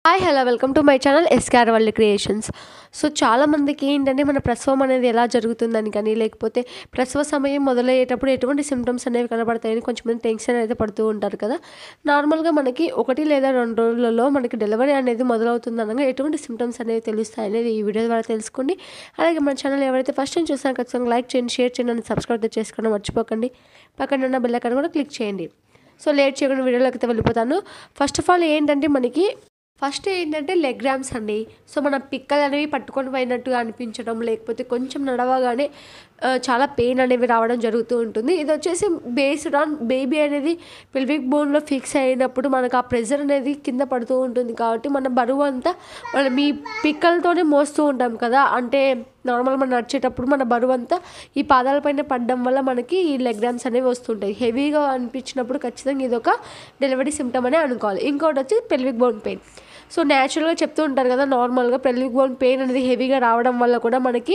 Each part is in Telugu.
hi hello welcome to my channel ఎస్కార్ వరల్డ్ క్రియేషన్స్ సో చాలామందికి ఏంటంటే మన ప్రసవం అనేది ఎలా జరుగుతుందని కానీ లేకపోతే ప్రసవ సమయం మొదలయ్యేటప్పుడు ఎటువంటి సిమ్టమ్స్ అనేవి కనబడతాయని కొంచెం మంది టెన్షన్ అయితే పడుతూ ఉంటారు కదా నార్మల్గా మనకి ఒకటి లేదా రెండు రోజులలో మనకి డెలివరీ అనేది మొదలవుతుంది అనగా ఎటువంటి సిమ్టమ్స్ అనేవి తెలుస్తాయి అనేది ఈ వీడియో ద్వారా తెలుసుకోండి అలాగే మన ఛానల్ ఎవరైతే ఫస్ట్ టైం చూసారో ఖచ్చితంగా లైక్ చేయండి షేర్ చేయండి and సబ్స్క్రైబ్ అయితే చేసుకోవడం మర్చిపోకండి పక్కన ఉన్న బెల్ ఐకాన్ కూడా క్లిక్ చేయండి సో లేట్ చేయకుండా వీడియోలోకి అయితే వెళ్ళిపోతాను ఫస్ట్ ఆఫ్ ఆల్ ఏంటంటే మనకి ఫస్ట్ ఏంటంటే లెగ్ ర్యామ్స్ అండి సో మన పిక్కలు అనేవి పట్టుకొని పోయినట్టుగా అనిపించడం లేకపోతే కొంచెం నడవగానే ఆ, చాలా పెయిన్ అనేవి రావడం జరుగుతూ ఉంటుంది ఇది వచ్చేసి బేస్డ్ ఆన్ బేబీ అనేది పెల్విక్ బోన్లో ఫిక్స్ అయినప్పుడు మనకు ఆ ప్రెజర్ అనేది కింద పడుతూ ఉంటుంది కాబట్టి మన బరువు అంతా మనం ఈ పిక్కలతోనే మోస్తూ ఉంటాం కదా అంటే నార్మల్ మనం నడిచేటప్పుడు మన బరువు అంతా ఈ పాదాలపైన పడడం వల్ల మనకి ఈ లెగ్ ర్యామ్స్ అనేవి వస్తుంటాయి హెవీగా అనిపించినప్పుడు ఖచ్చితంగా ఇది ఒక డెలివరీ సిమ్టమ్ అనే అనుకోవాలి ఇంకోటి వచ్చి పెల్విక్ బోన్ పెయిన్ సో న్యాచురల్గా చెప్తూ ఉంటారు కదా నార్మల్గా పెల్విక్ బోన్ పెయిన్ అనేది హెవీగా రావడం వల్ల కూడా మనకి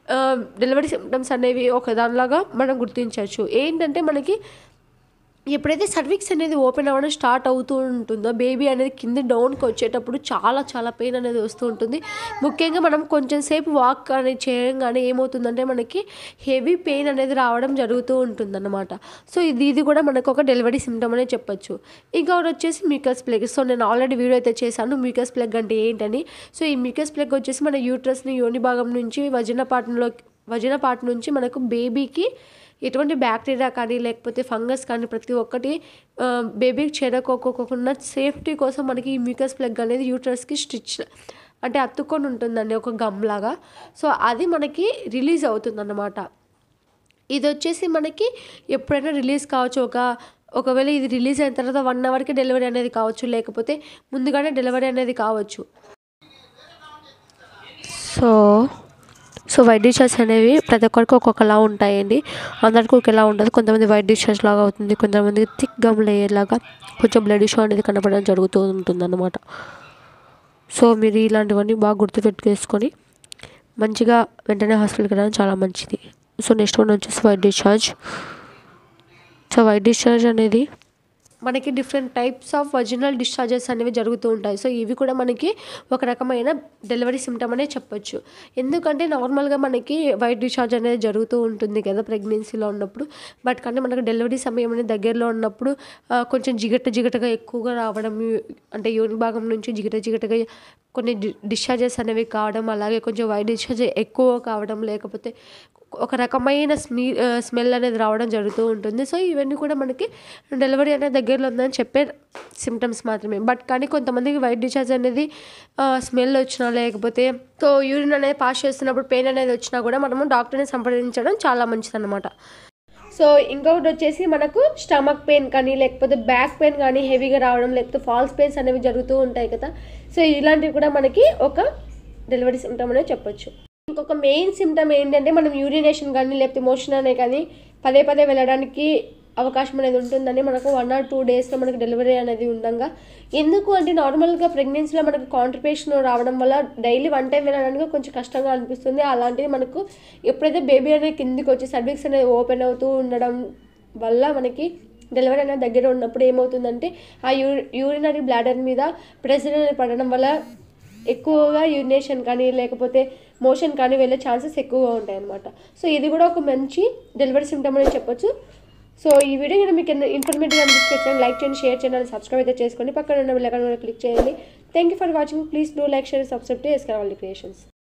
డెలివరీ సిమ్టమ్స్ అనేవి ఒక దానిలాగా మనం గుర్తించవచ్చు ఏంటంటే మనకి ఎప్పుడైతే సర్విక్స్ అనేది ఓపెన్ అవ్వడం స్టార్ట్ అవుతూ ఉంటుందో బేబీ అనేది కింద డౌన్కి వచ్చేటప్పుడు చాలా చాలా పెయిన్ అనేది వస్తూ ఉంటుంది ముఖ్యంగా మనం కొంచెం సేపు వాక్ అనేది చేయగానే ఏమవుతుందంటే మనకి హెవీ పెయిన్ అనేది రావడం జరుగుతూ ఉంటుందన్నమాట సో ఇది ఇది కూడా మనకు ఒక డెలివరీ సిమ్టమ్ అనే చెప్పొచ్చు ఇంకొకటి వచ్చేసి మ్యూకస్ ప్లెగ్ సో నేను ఆల్రెడీ వీడియో అయితే చేశాను మ్యూకస్ ప్లెగ్ అంటే ఏంటని సో ఈ మ్యూకస్ ప్లెగ్ వచ్చేసి మన యూట్రస్ని యోని భాగం నుంచి వజన పాటంలో వజన పాట నుంచి మనకు బేబీకి ఎటువంటి బ్యాక్టీరియా కానీ లేకపోతే ఫంగస్ కానీ ప్రతి ఒక్కటి ఆ, బేబీకి చేరకోకోకుండా సేఫ్టీ కోసం మనకి ఈ మ్యూకస్ ప్లగ్ అనేది యూట్రస్కి స్టిచ్ అంటే అతుక్కొని ఉంటుందండి ఒక గమ్ లాగా సో అది మనకి రిలీజ్ అవుతుందన్నమాట ఇది వచ్చేసి మనకి ఎప్పుడైనా రిలీజ్ కావచ్చు ఒక ఒకవేళ ఇది రిలీజ్ అయిన తర్వాత వన్ అవర్కి డెలివరీ అనేది కావచ్చు లేకపోతే ముందుగానే డెలివరీ అనేది కావచ్చు సో సో వైట్ డిషెస్ అనేవి ప్రతి ఒక్కరికి ఒక్కొక్కలా ఉంటాయండి అందరికీ ఒకేలా ఉండదు కొంతమంది వైట్ డిషెస్ లాగా అవుతుంది కొంతమంది థిక్ గమ్ లేయర్ లాగా కొంచెం బ్లడ్ ఇష్యూ అనేది కనపడడం జరుగుతూ ఉంటుంది అన్నమాట సో మీరు ఇలాంటివన్నీ బాగా గుర్తుపెట్టుకేసుకొని మంచిగా వెంటనే హాస్పిటల్కి వెళ్ళడం చాలా మంచిది సో నెక్స్ట్ వన్ వచ్చేసి white discharge so white discharge అనేది మనకి different types of vaginal discharges అనేవి జరుగుతూ ఉంటాయి సో ఇవి కూడా మనకి ఒక రకమైన డెలివరీ సిమ్టమ్ అనే చెప్పొచ్చు ఎందుకంటే నార్మల్గా మనకి వైట్ డిశ్చార్జ్ అనేది జరుగుతూ ఉంటుంది కదా ప్రెగ్నెన్సీలో ఉన్నప్పుడు బట్ కానీ మనకు డెలివరీ సమయం అనేది దగ్గరలో ఉన్నప్పుడు ఆ, కొంచెం జిగట జిగటగా ఎక్కువగా రావడం యు- అంటే యోని భాగం నుంచి జిగట జిగటగా కొన్ని డిశ్చార్జెస్ అనేవి కావడం అలాగే కొంచెం వైట్ డిశ్చార్జ్ ఎక్కువ కావడం లేకపోతే ఒక రకమైన స్మీ స్మెల్ అనేది రావడం జరుగుతూ ఉంటుంది సో ఇవన్నీ కూడా మనకి డెలివరీ అనేది దగ్గరలో ఉందని చెప్పే సిమ్టమ్స్ మాత్రమే బట్ కానీ కొంతమందికి వైట్ డిశ్చార్జ్ అనేది స్మెల్ వచ్చినా లేకపోతే సో యూరిన్ అనేది పాస్ చేస్తున్నప్పుడు పెయిన్ అనేది వచ్చినా కూడా మనము డాక్టర్ని సంప్రదించడం చాలా మంచిదన్నమాట సో ఇంకొకటి వచ్చేసి మనకు స్టమక్ పెయిన్ కానీ లేకపోతే బ్యాక్ పెయిన్ కానీ హెవీగా రావడం లేకపోతే ఫాల్స్ పెయిన్స్ అనేవి జరుగుతూ ఉంటాయి కదా సో ఇలాంటివి కూడా మనకి ఒక డెలివరీ సిమ్టమ్ అనే చెప్పొచ్చు ఇంకొక మెయిన్ సిమ్టమ్ ఏంటంటే మనం యూరినేషన్ కానీ లేకపోతే మోషన్ అనే కానీ పదే పదే వెళ్ళడానికి అవకాశం అనేది ఉంటుందని మనకు వన్ ఆర్ టూ డేస్లో మనకు డెలివరీ అనేది ఉండగా ఎందుకు అంటే నార్మల్గా ప్రెగ్నెన్సీలో మనకు కాంట్రిపేషన్ రావడం వల్ల డైలీ వన్ టైం వెళ్ళడానికి కొంచెం కష్టంగా అనిపిస్తుంది అలాంటిది మనకు ఎప్పుడైతే బేబీ అనేది కిందికి వచ్చి సర్వీక్స్ అనేది ఓపెన్ అవుతూ ఉండడం వల్ల మనకి డెలివరీ అనేది దగ్గర ఉన్నప్పుడు ఏమవుతుందంటే ఆ యూ యూరినరీ బ్లాడర్ మీద ప్రెషర్ అనేది పడడం వల్ల ఎక్కువగా యూరినేషన్ కానీ లేకపోతే మోషన్ కానీ వెళ్ళే ఛాన్సెస్ ఎక్కువగా ఉంటాయి అనమాట సో ఇది కూడా ఒక మంచి డెలివరీ సిమ్టమ్ అని చెప్పొచ్చు సో ఈ వీడియో కనుక మీకు ఇన్ఫర్మేటివ్ అనిపిస్తే లైక్ చేయండి షేర్ చేయండి సబ్స్క్రైబ్ అయితే చేసుకోండి పక్కన ఉన్న బెల్ ఐకాన్ కూడా క్లిక్ చేయండి thank you for watching please do like share subscribe to ఎస్కర్ వాళ్ళ క్రియేషన్స్